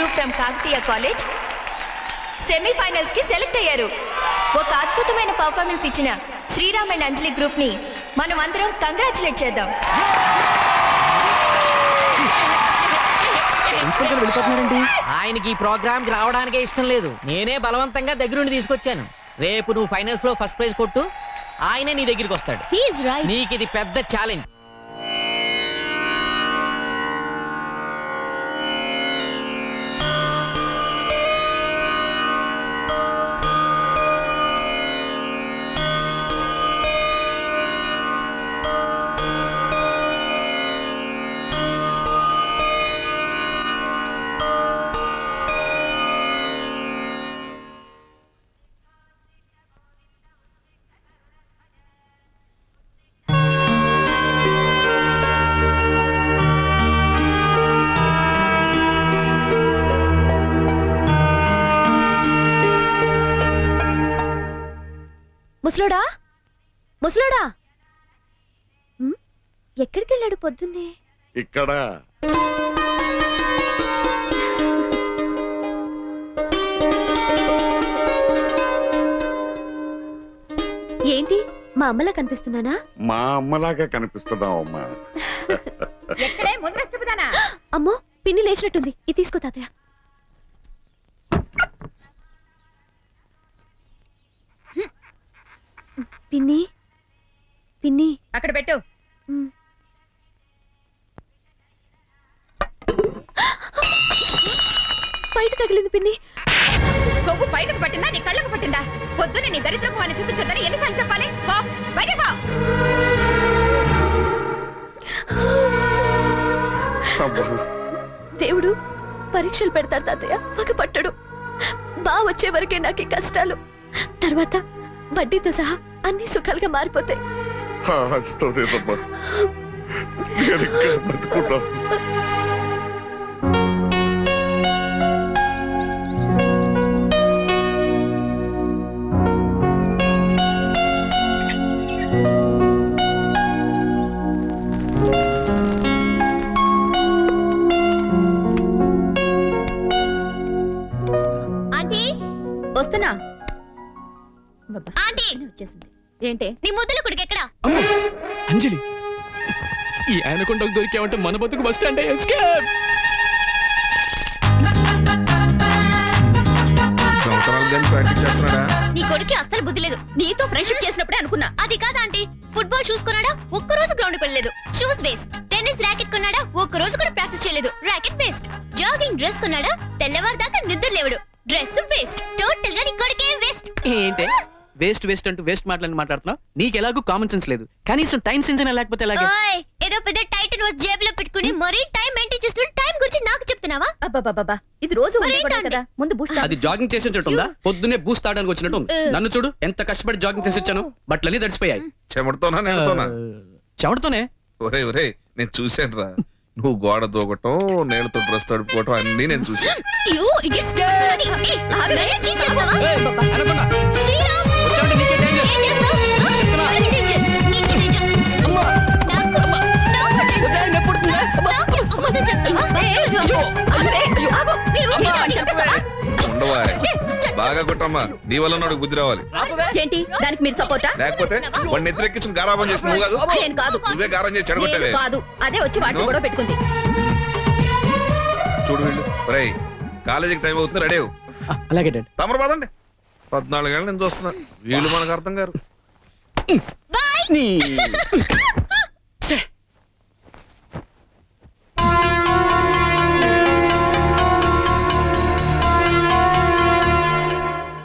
Group from Kakatiya college semifinals కి select అయ్యారు ఒక అద్భుతమైన పర్ఫార్మెన్స్ ఇచ్చిన శ్రీరామ్ అండ్ అంజలి గ్రూప్ ని మనం అందరం కంగ్రాచులేట్ చేద్దాం ఆయనకి ఈ ప్రోగ్రామ్ కి రావడానికే ఇష్టం లేదు నేనే బలవంతంగా దగ్గరుండి తీసుకొచ్చాను రేపు నువ్వు ఫైనల్స్ లో ఫస్ట్ ప్రైజ్ కొట్టు ఆయనే నీ దగ్గరికి వస్తాడు నీకు ఇది పెద్ద ఛాలెంజ్ ముసలోడా ముసలోడా ఉమ్, ఎక్కడికి వెళ్ళాడు పొద్దున్నే ఇక్కడ ఏంటి మా అమ్మలా కనిపిస్తున్నానా మా అమ్మలాగా కనిపిస్తున్నావు అమ్మా అమ్మో పిన్ని లేచినట్టుంది ఇది తీసుకో తాతయ్య పిన్ని పిన్ని అక్కడ పెట్టు ఉమ్. బయట తగిలింది పిన్ని కొవ్వు బయటకు పట్టిందా నీ కళ్ళకు పట్టిందా పొద్దున్న నీ దరిద్రపు అని చూపించొద్దని ఎన్నిసార్లు చెప్పాలి పో బయట పో అబ్బా. దేవుడు పరీక్షలు పెడతాడు తాతయ్య పగ పట్టడు బా వచ్చే వరకే నాకు ఈ కష్టాలు తర్వాత వడ్డీతో సహా అన్ని సుఖాలుగా మారిపోతాయి ఆ ఆశతోనేనమ్మా. నేను ఇక్కడ బతుకున్నాను ఆంటీ వస్తున్నా ఆంటీ వచ్చేసింది ఏంటి నీ ముద్దుల కొడుకు ఎక్కడా అమ్మో అంజలి ఈ ఆయనకొండకు దొరికామంటే మన బతుకు బస్ స్టాండ్ ఎస్కేప్ సంవత్సరాలు కానీ ప్రాక్టీస్ చేస్తున్నాడా నీ కొడుకు అస్సలు బుద్ధి లేదు నీతో ఫ్రెండ్షిప్ చేసినప్పుడే అనుకున్నా అది కాదా ఆంటీ ఫుట్బాల్ షూస్ కొన్నాడా ఒక్క రోజు గ్రౌండ్ వెళ్ళలేదు షూస్ వేస్ట్ టెన్నిస్ ర్యాకెట్ కొన్నాడా ఒక్క రోజు కూడా ప్రాక్టీస్ చేయలేదు ర్యాకెట్ వేస్ట్ జాగింగ్ డ్రెస్ కొన్నాడా తెల్లవారు దాకా నిద్ర లేవడు డ్రెస్ వేస్ట్ టోటల్ గా నీ కొడుకే వేస్ట్ ఏంటే వేస్ట్ వేస్ట్ అంటూ వేస్ట్ మాటలని మాట్లాడుతున్నావు నీకు ఎలాగూ కామన్ సెన్స్ లేదు కనీసం టైం సెన్స్ అయినా లేకపోతే ఎలాగే ఓయ్ ఏదో పెద్ద టైటిల్ వాచ్ జేబులో పెట్టుకుని మరీ టైం మెయింటైన్ చేస్తున్న టైం గురించి నాకు చెప్తున్నావా అబ్బాబాబా ఇది రోజు ఉండే మరేంటండి? గొడవ కదా ముందు బూస్ట్ అది జాగింగ్ చేసి వచ్చినట్టు ఉందా పొద్దున్నే బూస్ట్ తాగడానికి వచ్చినట్టు ఉంది నన్ను చూడు ఎంత కష్టపడి జాగింగ్ చేసి వచ్చాను బట్టలన్నీ తడిసిపోయాయి చెమడుతోనా నేడుతోనా చెమటతోనే ఒరే ఒరే నేను చూశాను రా నువ్వు గోడ దూకటం నేలతో డ్రెస్ తడుపుకోవటం అన్ని నేను చూశాను యు ఇడియట్స్ నన్ను చీట్ చేస్తావా ఏయ్, అనకుండా శ్రీరామ్ వచ్చావంటే నీకే danger. ఏం చేస్తావ్? ఆ? చెప్తున్నా. ఎవరికి danger? నీకు danger. అమ్మా. నాకు- నాకు danger. వద్దే, నొప్పి పుడుతుందా? నాకు అబద్ధం చెప్తావా? మీరు ఊరికే చంపేస్తావా? ఉండవా బాగా కొట్టమ్మా నీ వల్ల నాడు బుద్ధి రావాలి ఏంటి దానికి మీరు సపోర్టా లేకపోతే వాడిని ఎత్తురెక్కించుకుని గారాబం చేసి నువ్వు కాదు నేను కాదు నువ్వే గారం చేసి చెడగొట్టావే నేను కాదు అదే వచ్చి వాటిని కూడా పెట్టుకుంది చూడు వీళ్ళు ఒరే కాలేజీకి టైం అవుతుంది రెడీ అవ్వు. ఆ, అలాగే డాడ్ తమరు పదండి పద్నాలుగేళ్ళు నేను చూస్తున్నా వీళ్ళు మనకు అర్థం గారు బాయ్ నీ